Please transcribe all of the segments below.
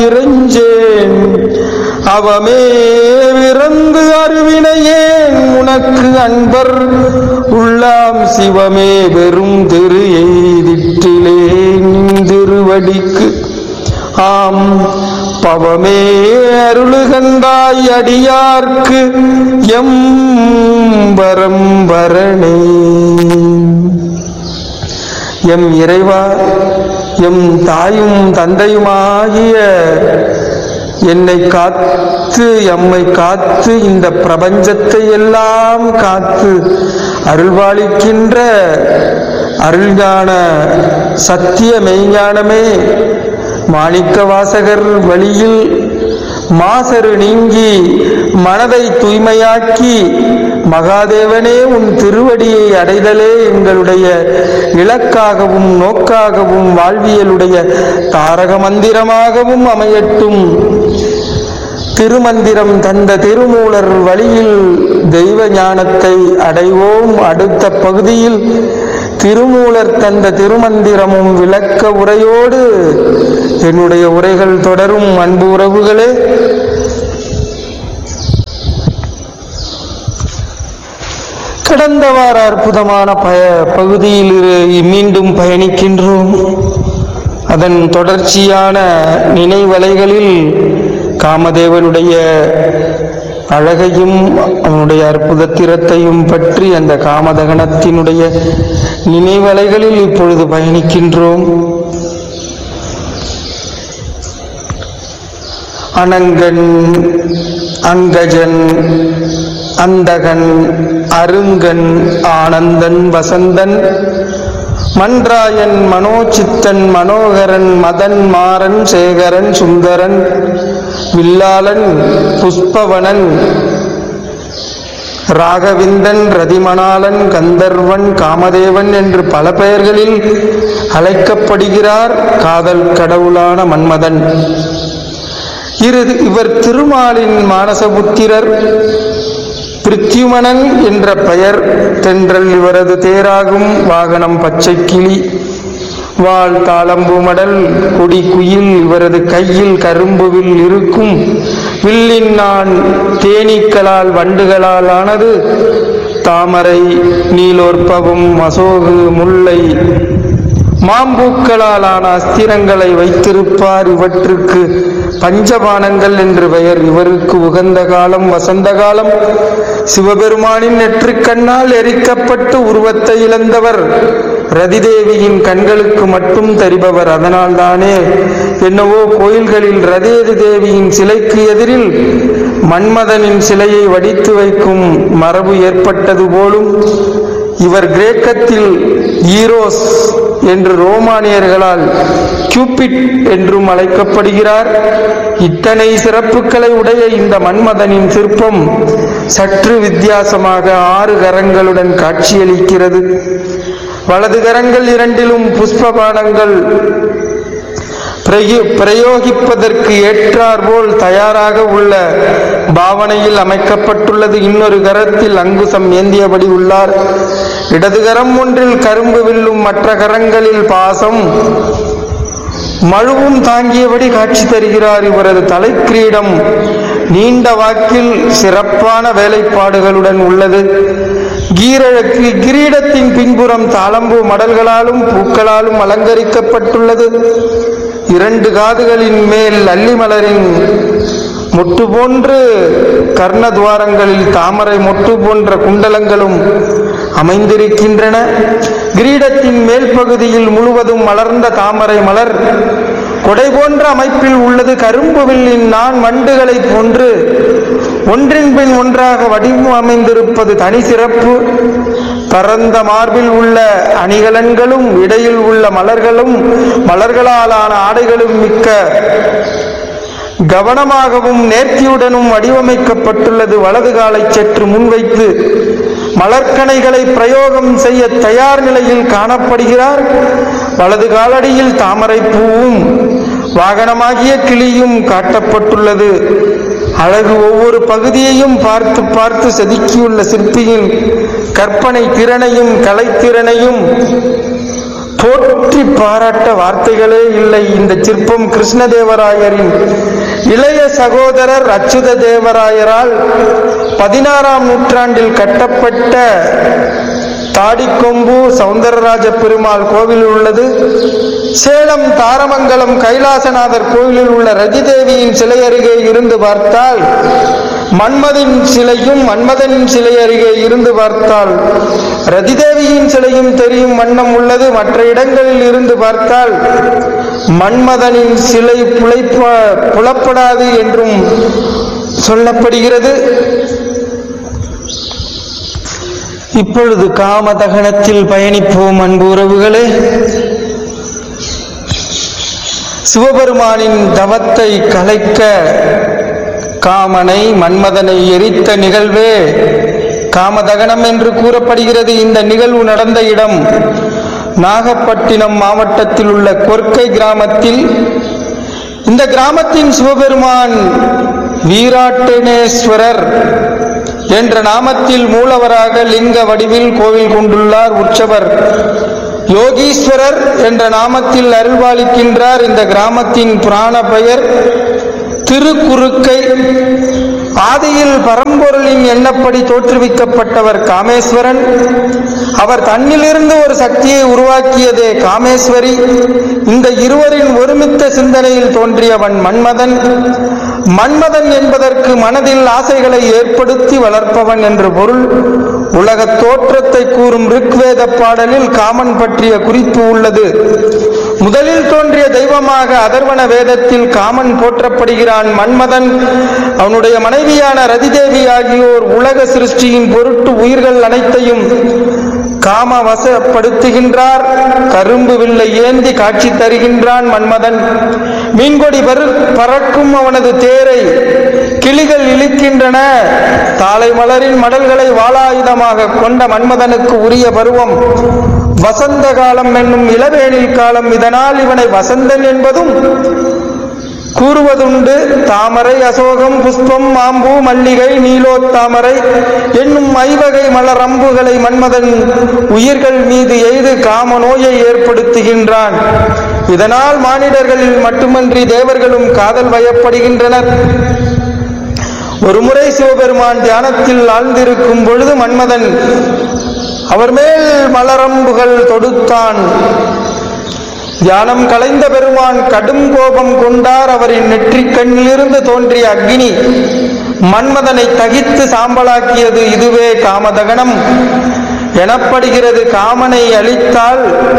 இறைஞ்சேன் அவமே விறந்து அறிவினையேன் உனக்கு அன்பர் உள்ளாம் சிவமே வெறும் திரு எய்திட்டிலே நின் திருவடிக்கு ஆம் பவமே அருளுகந்தாய் அடியார்க்கு எம் பரம்பரணே எம் இறைவா எம் தாயும் தந்தையுமாகிய என்னை காத்து எம்மை காத்து இந்த பிரபஞ்சத்தை எல்லாம் காத்து அருள்வாளிக்கின்ற அருள்ஞான சத்திய மெய்ஞானமே மாணிக்க வாசகர் வழியில் மாசரு நீங்கி மனதை தூய்மையாக்கி மகாதேவனே உன் திருவடியை அடைதலே எங்களுடைய இலக்காகவும் நோக்காகவும் வாழ்வியலுடைய தாரக மந்திரமாகவும் அமையட்டும் திருமந்திரம் தந்த திருமூலர் வழியில் தெய்வ ஞானத்தை அடைவோம் அடுத்த பகுதியில் திருமூலர் தந்த திருமந்திரமும் விளக்க உரையோடு என்னுடைய உரைகள் தொடரும் அன்பு உறவுகளே கடந்த வார அற்புதமான பய பகுதியில் இரு- மீண்டும் பயணிக்கின்றோம் அதன் தொடர்ச்சியான நினைவலைகளில் காமதேவனுடைய அழகையும் அவனுடைய அற்புதத்திரத்தையும் பற்றி அந்த காமதகனத்தினுடைய நினைவலைகளில் இப்பொழுது பயணிக்கின்றோம் அனங்கன் அங்கஜன் அந்தகன் அருங்கன் ஆனந்தன் வசந்தன் மன்றாயன் மனோசித்தன் மனோகரன் மதன் மாறன் சேகரன் சுந்தரன் வில்லாளன் புஷ்பவனன் ராகவிந்தன் ரதிமணாளன் கந்தர்வன் காமதேவன் என்று பல பெயர்களில் அழைக்கப்படுகிறார் காதல் கடவுளான மன்மதன் இரு இவர் திருமாலின் மானசபுத்திரர் பிருத்யுமனன் என்ற பெயர் தென்றல் இவரது தேராகும் வாகனம் பச்சை கிளி வாள் தாளம்பு மடல் கொடி குயில் இவரது கையில் கரும்பு வில் இருக்கும் வில்லின் நான் தேனீக்களால் வண்டுகளால் ஆனது தாமரை நீலோற்பவம் அசோகு முல்லை மாம்பூக்களாலான அஸ்திரங்களை வைத்திருப்பார் இவற்றுக்கு பஞ்சபானங்கள் என்று பெயர் இவருக்கு உகந்த காலம் வசந்த காலம் சிவபெருமானின் நெற்றிக்கண்ணால் எரிக்கப்பட்டு உருவத்தை இழந்தவர் ரதிதேவியின் கண்களுக்கு மட்டும் தெரிபவர் அதனால்தானே என்னவோ கோயில்களில் ரதேதி தேவியின் சிலைக்கு எதிரில் மன்மதனின் சிலையை வடித்து வைக்கும் மரபு ஏற்பட்டது போலும் இவர் கிரேக்கத்தில் ஈரோஸ் என்று ரோமானியர்களால் கியூபிட் என்றும் அழைக்கப்படுகிறார் இத்தனை சிறப்புகளை உடைய இந்த மன்மதனின் சிற்பம் சற்று வித்தியாசமாக ஆறு கரங்களுடன் காட்சியளிக்கிறது வலது கரங்கள் இரண்டிலும் புஷ்பபானங்கள் பிரயோ- பிரயோகிப்பதற்கு ஏற்றாற்போல் தயாராக உள்ள பாவனையில் அமைக்கப்பட்டுள்ளது இன்னொரு கரத்தில் அங்குசம் ஏந்தியபடி உள்ளார் இடது கரம் ஒன்றில் கரும்பு வில்லும் மற்ற கரங்களில் பாசம் மழுவும் தாங்கியபடி காட்சி தருகிறார் இவரது தலைக்கிரீடம் நீண்ட வாக்கில் சிறப்பான வேலைப்பாடுகளுடன் உள்ளது கீரழக்கு கிரீடத்தின் பின்புறம் தாளம்பூ மடல்களாலும் பூக்களாலும் அலங்கரிக்கப்பட்டுள்ளது இரண்டு காதுகளின் மேல் அல்லி மலரின் மொட்டு போன்று கர்ணத்வாரங்களில் தாமரை மொட்டு போன்ற குண்டலங்களும் அமைந்திருக்கின்றன கிரீடத்தின் மேல் பகுதியில் முழுவதும் மலர்ந்த தாமரை மலர் கொடை போன்ற அமைப்பில் உள்ளது கரும்பு வில்லின் நான் வண்டுகளைப் போன்று ஒன்றின் பின் ஒன்றாக வடிவம் அமைந்திருப்பது தனி சிறப்பு பரந்த மார்பில் உள்ள அணிகலன்களும் இடையில் உள்ள மலர்களும் மலர்களாலான ஆடைகளும் மிக்க கவனமாகவும் நேர்த்தியுடனும் வடிவமைக்கப்பட்டுள்ளது வலது காலை சற்று முன்வைத்து மலர்க்கணைகளை பிரயோகம் செய்ய தயார் நிலையில் காணப்படுகிறார் வலது காலடியில் தாமரை பூவும் வாகனமாகிய கிளியும் காட்டப்பட்டுள்ளது அழகு ஒவ்வொரு பகுதியையும் பார்த்து பார்த்து செதுக்கியுள்ள சிற்பியின் கற்பனை திறனையும் கலைத்திறனையும் போற்றி பாராட்ட வார்த்தைகளே இல்லை இந்த சிற்பம் கிருஷ்ணதேவராயரின் இளைய சகோதரர் அச்சுத தேவராயரால் பதினாறாம் நூற்றாண்டில் கட்டப்பட்ட தாடிக்கொம்பு சௌந்தரராஜ பெருமாள் கோவில் உள்ளது சேலம் தாரமங்கலம் கைலாசநாதர் கோவிலில் உள்ள ரதிதேவியின் சிலை அருகே இருந்து பார்த்தால் மன்மதின் சிலையும் மன்மதனின் சிலை அருகே இருந்து பார்த்தால் ரதிதேவியின் சிலையும் தெரியும் வண்ணம் உள்ளது மற்ற இடங்களில் இருந்து பார்த்தால் மன்மதனின் சிலை புழைப்ப புலப்படாது என்றும் சொல்லப்படுகிறது இப்பொழுது காமதகனத்தில் பயணிப்போம் அன்பு உறவுகளே சிவபெருமானின் தவத்தை கலைக்க காமனை மன்மதனை எரித்த நிகழ்வே காமதகனம் என்று கூறப்படுகிறது இந்த நிகழ்வு நடந்த இடம் நாகப்பட்டினம் மாவட்டத்தில் உள்ள கொர்க்கை கிராமத்தில் இந்த கிராமத்தின் சிவபெருமான் வீராட்டனேஸ்வரர் என்ற நாமத்தில் மூலவராக லிங்க வடிவில் கோவில் கொண்டுள்ளார் உற்சவர் யோகீஸ்வரர் என்ற நாமத்தில் அருள்பாலிக்கின்றார் இந்த கிராமத்தின் புராண பெயர் திருக்குறுக்கை ஆதியில் பரம்பொருளின் எண்ணப்படி தோற்றுவிக்கப்பட்டவர் காமேஸ்வரன் அவர் தன்னிலிருந்து ஒரு சக்தியை உருவாக்கியதே காமேஸ்வரி இந்த இருவரின் ஒருமித்த சிந்தனையில் தோன்றியவன் மன்மதன் மன்மதன் என்பதற்கு மனதில் ஆசைகளை ஏற்படுத்தி வளர்ப்பவன் என்று பொருள் உலக தோற்றத்தை கூறும் ரிக்வேத பாடலில் காமன் பற்றிய குறிப்பு உள்ளது முதலில் தோன்றிய தெய்வமாக அதர்வன வேதத்தில் காமன் போற்றப்படுகிறான் மன்மதன் அவனுடைய மனைவியான ரதிதேவி ஆகியோர் உலக சிருஷ்டியின் பொருட்டு உயிர்கள் அனைத்தையும் காம வசப்படுத்துகின்றார் கரும்பு வில்லை ஏந்தி காட்சி தருகின்றான் மன்மதன் மீன்கொடி பரு பறக்கும் அவனது தேரை கிளிகள் இழுக்கின்றன தாளை மலரின் மடல்களை வாளாயுதமாக கொண்ட மன்மதனுக்கு உரிய பருவம் வசந்த காலம் என்னும் இளவேனில் காலம் இதனால் இவனை வசந்தன் என்பதும் கூறுவதுண்டு தாமரை அசோகம் புஷ்பம் மாம்பூ மல்லிகை நீலோத்தாமரை என்னும் ஐவகை மலரம்புகளை மன்மதன் உயிர்கள் மீது எய்து காம நோயை ஏற்படுத்துகின்றான் இதனால் மானிடர்களில் மட்டுமன்றி தேவர்களும் காதல் வயப்படுகின்றனர் ஒருமுறை சிவபெருமான் தியானத்தில் ஆழ்ந்திருக்கும் பொழுது மன்மதன் அவர் மேல் மலரம்புகள் தொடுத்தான் தியானம் கலைந்த பெருமான் கடும் கோபம் கொண்டார் அவரின் நெற்றிக் கண்ணிலிருந்து தோன்றிய அக்னி மன்மதனை தகித்து சாம்பலாக்கியது இதுவே காமதகனம் எனப்படுகிறது காமனை அழித்தால்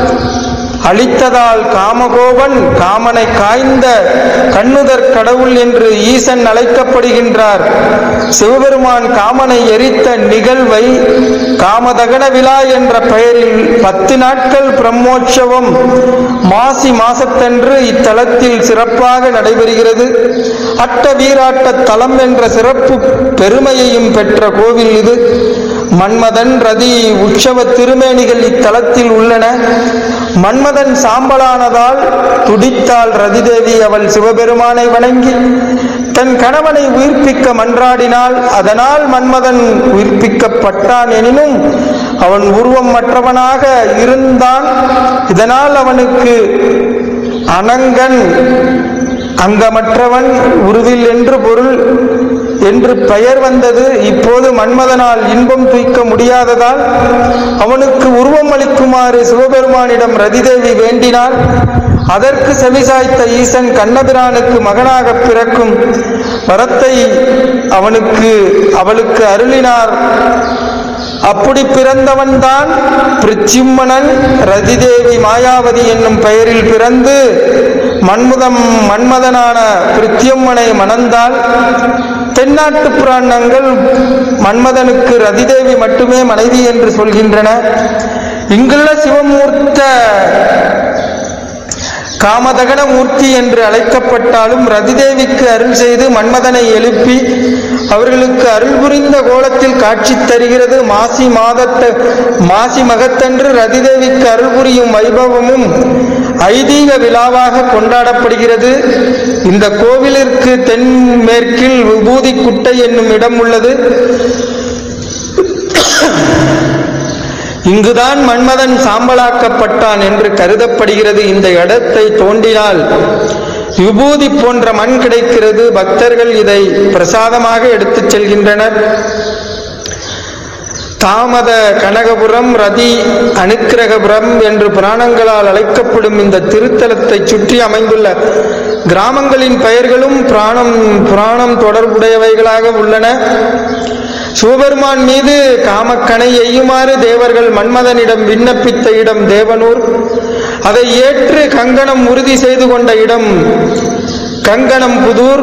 அழித்ததால் காமகோபன் காமனை காய்ந்த கண்ணுதர் கடவுள் என்று ஈசன் அழைக்கப்படுகின்றார் சிவபெருமான் காமனை எரித்த நிகழ்வை காமதகன விழா என்ற பெயரில் பத்து நாட்கள் பிரம்மோற்சவம் மாசி மாசத்தன்று இத்தலத்தில் சிறப்பாக நடைபெறுகிறது அட்ட வீராட்ட தலம் என்ற சிறப்பு பெருமையையும் பெற்ற கோவில் இது மன்மதன் ரதி உற்சவ திருமேனிகள் இத்தலத்தில் உள்ளன மன்மதன் சாம்பலானதால் துடித்தாள் ரதிதேவி அவள் சிவபெருமானை வணங்கி தன் கணவனை உயிர்ப்பிக்க மன்றாடினாள் அதனால் மன்மதன் உயிர்ப்பிக்கப்பட்டான் எனினும் அவன் உருவம் மற்றவனாக இருந்தான் இதனால் அவனுக்கு அனங்கன் அங்கமற்றவன் உருவில் என்று பொருள் என்று பெயர் வந்தது இப்போது மன்மதனால் இன்பம் துய்க்க முடியாததால் அவனுக்கு உருவம் அளிக்குமாறு சிவபெருமானிடம் ரதிதேவி வேண்டினாள் அதற்கு செவிசாய்த்த ஈசன் கண்ணபிரானுக்கு மகனாக பிறக்கும் வரத்தை அவனுக்கு அவளுக்கு அருளினார் அப்படி பிறந்தவன்தான் பிரிச்சிம்மனன் ரதிதேவி மாயாவதி என்னும் பெயரில் பிறந்து மன்முதம் மன்மதனான பிரித்தியம்மனை மணந்தால் தென்னாட்டு புராணங்கள் மன்மதனுக்கு ரதிதேவி மட்டுமே மனைவி என்று சொல்கின்றன இங்குள்ள சிவமூர்த்த காமதகன மூர்த்தி என்று அழைக்கப்பட்டாலும் ரதிதேவிக்கு அருள் செய்து மன்மதனை எழுப்பி அவர்களுக்கு அருள் புரிந்த கோலத்தில் காட்சி தருகிறது மாசி மாதத்த மாசி மகத்தன்று ரதிதேவிக்கு அருள் புரியும் வைபவமும் ஐதீக விழாவாக கொண்டாடப்படுகிறது இந்த கோவிலிற்கு தென்மேற்கில் விபூதி குட்டை என்னும் இடம் உள்ளது இங்குதான் மன்மதன் சாம்பலாக்கப்பட்டான் என்று கருதப்படுகிறது இந்த இடத்தை தோண்டினால் விபூதி போன்ற மண் கிடைக்கிறது பக்தர்கள் இதை பிரசாதமாக எடுத்துச் செல்கின்றனர் தாமத கனகபுரம் ரதி அனுக்கிரகபுரம் என்று புராணங்களால் அழைக்கப்படும் இந்த திருத்தலத்தை சுற்றி அமைந்துள்ள கிராமங்களின் பெயர்களும் புராணம் புராணம் தொடர்புடையவைகளாக உள்ளன சிவபெருமான் மீது காமக்கனை எய்யுமாறு தேவர்கள் மன்மதனிடம் விண்ணப்பித்த இடம் தேவனூர் அதை ஏற்று கங்கணம் உறுதி செய்து கொண்ட இடம் கங்கணம் புதூர்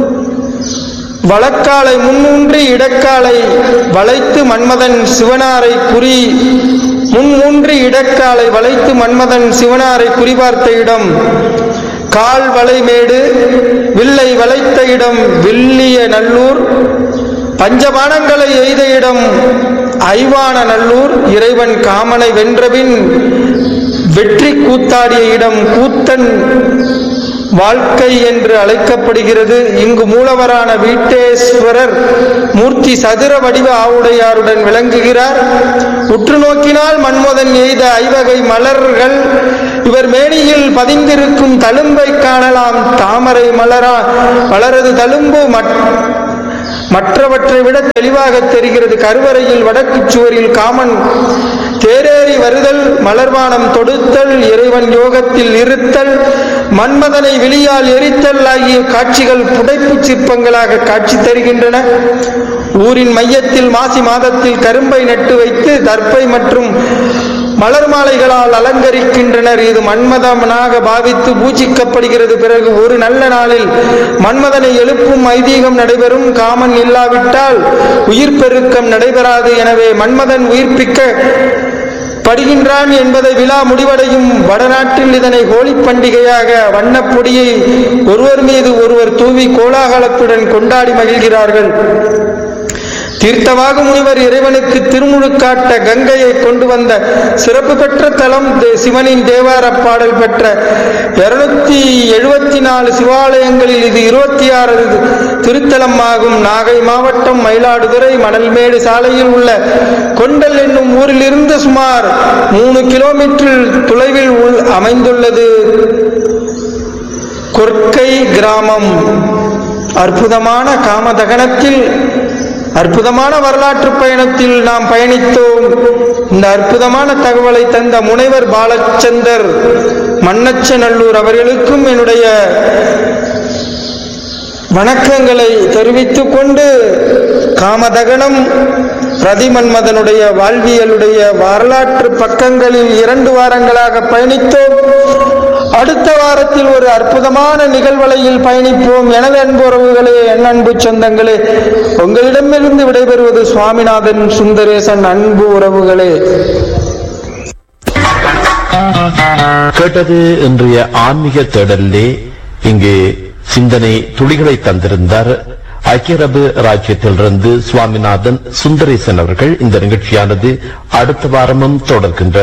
வழக்காலை முன்னூன்றி இடக்காலை வளைத்து மன்மதன் சிவனாரை குறி முன்மூன்றி இடக்காலை வளைத்து மன்மதன் சிவனாரை குறிபார்த்த இடம் கால் வளைமேடு வில்லை வளைத்த இடம் வில்லிய நல்லூர் பஞ்சபானங்களை எய்த இடம் ஐவான நல்லூர் இறைவன் காமனை வென்றபின் வெற்றி கூத்தாடிய இடம் கூத்தன் வாழ்க்கை என்று அழைக்கப்படுகிறது இங்கு மூலவரான வீட்டேஸ்வரர் மூர்த்தி சதுர வடிவ ஆவுடையாருடன் விளங்குகிறார் உற்று நோக்கினால் மன்மதன் எய்த ஐவகை மலர்கள் இவர் மேனியில் பதிந்திருக்கும் தழும்பை காணலாம் தாமரை மலரா மலரது தழும்பு மட் மற்றவற்றை விட தெளிவாக தெரிகிறது கருவறையில் வடக்கு சுவரில் காமன் தேரேறி வருதல் மலர்வானம் தொடுத்தல் இறைவன் யோகத்தில் இருத்தல் மன்மதனை விழியால் எரித்தல் ஆகிய காட்சிகள் புடைப்புச் சிற்பங்களாக காட்சி தருகின்றன ஊரின் மையத்தில் மாசி மாதத்தில் கரும்பை நட்டு வைத்து தர்ப்பை மற்றும் மலர் மாலைகளால் அலங்கரிக்கின்றனர் இது மன்மதனாக பாவித்து பூஜிக்கப்படுகிறது பிறகு ஒரு நல்ல நாளில் மன்மதனை எழுப்பும் ஐதீகம் நடைபெறும் காமன் இல்லாவிட்டால் உயிர் பெருக்கம் நடைபெறாது எனவே மன்மதன் உயிர்ப்பிக்க படுகின்றான் என்பதை விழா முடிவடையும் வடநாட்டில் இதனை ஹோலி பண்டிகையாக வண்ணப்பொடியை ஒருவர் மீது ஒருவர் தூவி கோலாகலத்துடன் கொண்டாடி மகிழ்கிறார்கள் தீர்த்தவாகு முனிவர் இறைவனுக்கு திருமுழுக்காட்ட கங்கையை கொண்டு வந்த சிறப்பு பெற்ற தலம் தே- சிவனின் தேவார பாடல் பெற்ற இருநூத்தி எழுபத்தி நாலு சிவாலயங்களில் இது இருபத்தி ஆறு திருத்தலம் ஆகும் நாகை மாவட்டம் மயிலாடுதுறை மணல்மேடு சாலையில் உள்ள கொண்டல் என்னும் ஊரிலிருந்து சுமார் மூணு கிலோமீட்டர் தொலைவில் உள் அமைந்துள்ளது கொற்கை கிராமம் அற்புதமான காமதகனத்தில் அற்புதமான வரலாற்று பயணத்தில் நாம் பயணித்தோம் இந்த அற்புதமான தகவலை தந்த முனைவர் பாலச்சந்தர் மன்னச்சநல்லூர் அவர்களுக்கும் என்னுடைய வணக்கங்களை தெரிவித்துக் கொண்டு காமதகனம் ரதிமன்மதனுடைய வாழ்வியலுடைய வரலாற்று பக்கங்களில் இரண்டு வாரங்களாக பயணித்தோம் அடுத்த வாரத்தில் ஒரு அற்புதமான நிகழ்வலையில் பயணிப்போம் எனது அன்பு உறவுகளே என் அன்பு சொந்தங்களே உங்களிடமிருந்து விடைபெறுவது சுவாமிநாதன் சுந்தரேசன் அன்பு உறவுகளே கேட்டது இன்றைய ஆன்மீக தேடலிலே இங்கு சிந்தனை துளிகளை தந்திருந்தார் ஐக்கிய அரபு ராஜ்யத்திலிருந்து சுவாமிநாதன் சுந்தரேசன் அவர்கள் இந்த நிகழ்ச்சியானது அடுத்த வாரமும் தொடர்கின்றது